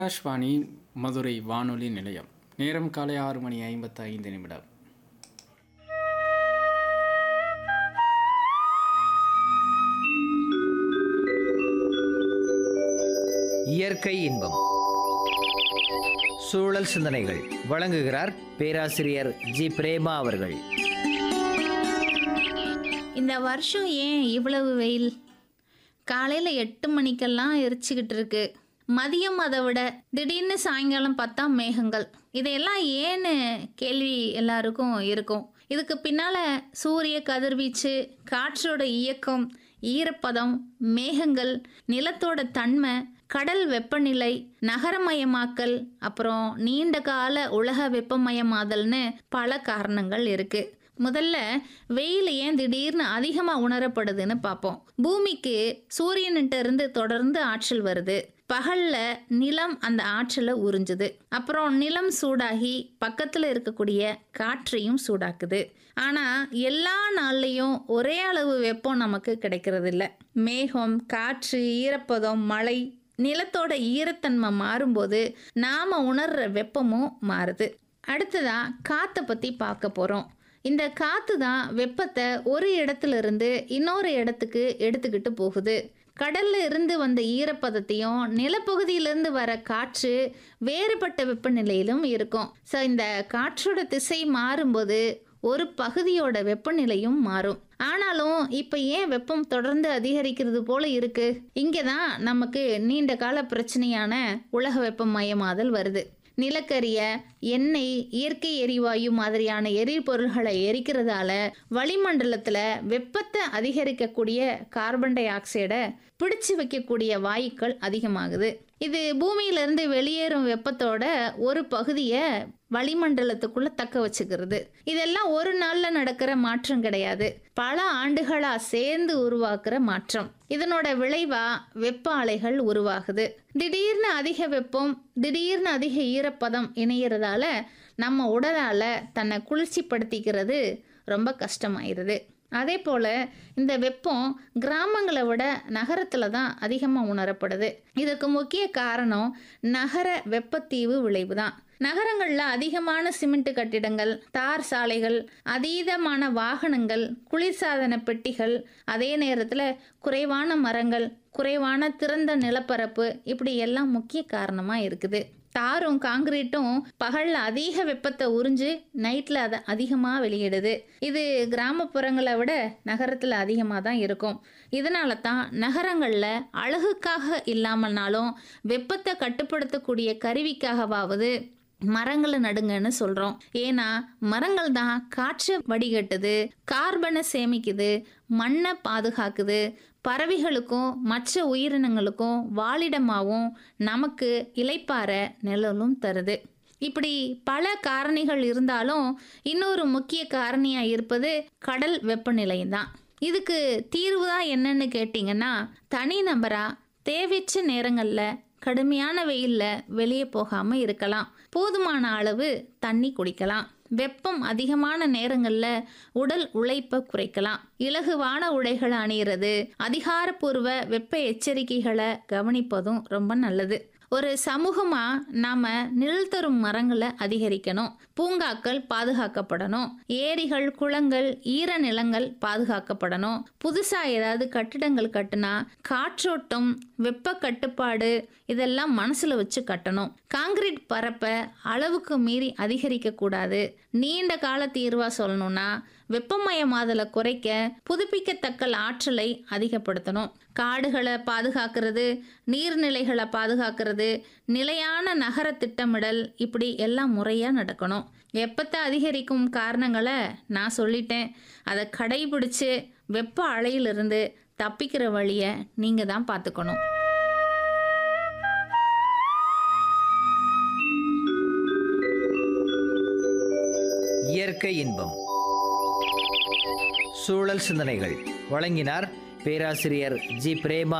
ஆகாஷ்வாணி மதுரை வானொலி நிலையம் நேரம் காலை ஆறு மணி ஐம்பத்து ஐந்து நிமிடம் இயற்கை இன்பம் சூழல் சிந்தனைகள் வழங்குகிறார் பேராசிரியர் ஜி பிரேமா அவர்கள் இந்த வருஷம் ஏன் இவ்வளவு வெயில் காலையில் எட்டு மணிக்கெல்லாம் எரிச்சுக்கிட்டு இருக்கு மதியம் அதை விட திடீர்னு சாயங்காலம் பார்த்தா மேகங்கள் இதையெல்லாம் ஏன்னு கேள்வி எல்லாருக்கும் இருக்கும் இதுக்கு பின்னால் சூரிய கதிர்வீச்சு காற்றோட இயக்கம் ஈரப்பதம் மேகங்கள் நிலத்தோட தன்மை கடல் வெப்பநிலை நகரமயமாக்கல் அப்புறம் நீண்ட கால உலக வெப்பமயமாதல்னு பல காரணங்கள் இருக்கு முதல்ல வெயில் ஏன் திடீர்னு அதிகமாக உணரப்படுதுன்னு பார்ப்போம் பூமிக்கு சூரியன்கிட்ட இருந்து தொடர்ந்து ஆற்றல் வருது பகல்ல நிலம் அந்த ஆற்றலை உறிஞ்சுது அப்புறம் நிலம் சூடாகி பக்கத்தில் இருக்கக்கூடிய காற்றையும் சூடாக்குது ஆனால் எல்லா நாள்லையும் ஒரே அளவு வெப்பம் நமக்கு கிடைக்கிறது இல்ல மேகம் காற்று ஈரப்பதம் மழை நிலத்தோட ஈரத்தன்மை மாறும்போது நாம உணர்ற வெப்பமும் மாறுது அடுத்ததா காற்றை பற்றி பார்க்க போகிறோம் இந்த காற்று தான் வெப்பத்தை ஒரு இடத்துல இருந்து இன்னொரு இடத்துக்கு எடுத்துக்கிட்டு போகுது கடல்ல இருந்து வந்த ஈரப்பதத்தையும் நிலப்பகுதியிலிருந்து வர காற்று வேறுபட்ட வெப்பநிலையிலும் இருக்கும் ஸோ இந்த காற்றோட திசை மாறும்போது ஒரு பகுதியோட வெப்பநிலையும் மாறும் ஆனாலும் இப்போ ஏன் வெப்பம் தொடர்ந்து அதிகரிக்கிறது போல இருக்கு இங்கே தான் நமக்கு நீண்ட கால பிரச்சனையான உலக வெப்பமயமாதல் வருது நிலக்கரிய எண்ணெய் இயற்கை எரிவாயு மாதிரியான எரிபொருள்களை எரிக்கிறதால வளிமண்டலத்தில் வெப்பத்தை அதிகரிக்கக்கூடிய கார்பன் டை ஆக்சைடை பிடிச்சு வைக்கக்கூடிய வாயுக்கள் அதிகமாகுது இது பூமியிலிருந்து வெளியேறும் வெப்பத்தோட ஒரு பகுதியை வளிமண்டலத்துக்குள்ள தக்க வச்சுக்கிறது இதெல்லாம் ஒரு நாள்ல நடக்கிற மாற்றம் கிடையாது பல ஆண்டுகளா சேர்ந்து உருவாக்குற மாற்றம் இதனோட விளைவா வெப்ப அலைகள் உருவாகுது திடீர்னு அதிக வெப்பம் திடீர்னு அதிக ஈரப்பதம் இணையறதால நம்ம உடலால தன்னை குளிர்ச்சிப்படுத்திக்கிறது ரொம்ப கஷ்டமாயிருது அதே போல் இந்த வெப்பம் கிராமங்களை விட நகரத்தில் தான் அதிகமாக உணரப்படுது இதற்கு முக்கிய காரணம் நகர வெப்பத்தீவு விளைவு தான் நகரங்களில் அதிகமான சிமெண்ட் கட்டிடங்கள் தார் சாலைகள் அதீதமான வாகனங்கள் குளிர்சாதன பெட்டிகள் அதே நேரத்தில் குறைவான மரங்கள் குறைவான திறந்த நிலப்பரப்பு இப்படி எல்லாம் முக்கிய காரணமாக இருக்குது தாரும் காங்கிரீட்டும் பகலில் அதிக வெப்பத்தை உறிஞ்சு நைட்டில் அதை அதிகமாக வெளியிடுது இது கிராமப்புறங்களை விட நகரத்தில் அதிகமாக தான் இருக்கும் இதனால தான் நகரங்களில் அழகுக்காக இல்லாமல்னாலும் வெப்பத்தை கட்டுப்படுத்தக்கூடிய கருவிக்காகவாவது மரங்களை நடுங்கன்னு சொல்கிறோம் ஏன்னா மரங்கள் தான் காற்றை வடிகட்டுது கார்பனை சேமிக்குது மண்ணை பாதுகாக்குது பறவைகளுக்கும் மற்ற உயிரினங்களுக்கும் வாழிடமாகவும் நமக்கு இலைப்பாற நிழலும் தருது இப்படி பல காரணிகள் இருந்தாலும் இன்னொரு முக்கிய காரணியாக இருப்பது கடல் வெப்பநிலை தான் இதுக்கு தீர்வு தான் என்னன்னு கேட்டிங்கன்னா தனிநபராக தேவையற்ற நேரங்களில் கடுமையான வெயிலில் வெளியே போகாமல் இருக்கலாம் போதுமான அளவு தண்ணி குடிக்கலாம் வெப்பம் அதிகமான நேரங்களில் உடல் உழைப்பை குறைக்கலாம் இலகுவான உடைகளை அணியிறது அதிகாரப்பூர்வ வெப்ப எச்சரிக்கைகளை கவனிப்பதும் ரொம்ப நல்லது ஒரு சமூகமாக நாம் நிழல் தரும் மரங்களை அதிகரிக்கணும் பூங்காக்கள் பாதுகாக்கப்படணும் ஏரிகள் குளங்கள் ஈர நிலங்கள் பாதுகாக்கப்படணும் புதுசாக ஏதாவது கட்டிடங்கள் கட்டுனா காற்றோட்டம் வெப்ப கட்டுப்பாடு இதெல்லாம் மனசில் வச்சு கட்டணும் காங்கிரீட் பரப்பை அளவுக்கு மீறி அதிகரிக்கக்கூடாது நீண்ட கால தீர்வாக சொல்லணும்னா வெப்பமயமாதலை குறைக்க புதுப்பிக்கத்தக்க ஆற்றலை அதிகப்படுத்தணும் காடுகளை பாதுகாக்கிறது நீர்நிலைகளை பாதுகாக்கிறது நிலையான நகர திட்டமிடல் இப்படி எல்லாம் முறையாக நடக்கணும் வெப்பத்தை அதிகரிக்கும் காரணங்களை நான் சொல்லிட்டேன் அதை கடைபிடிச்சு வெப்ப அலையிலிருந்து தப்பிக்கிற வழியை நீங்கள் தான் பார்த்துக்கணும் இயற்கை இன்பம் சூழல் சிந்தனைகள் வழங்கினார் பேராசிரியர் ஜி பிரேமா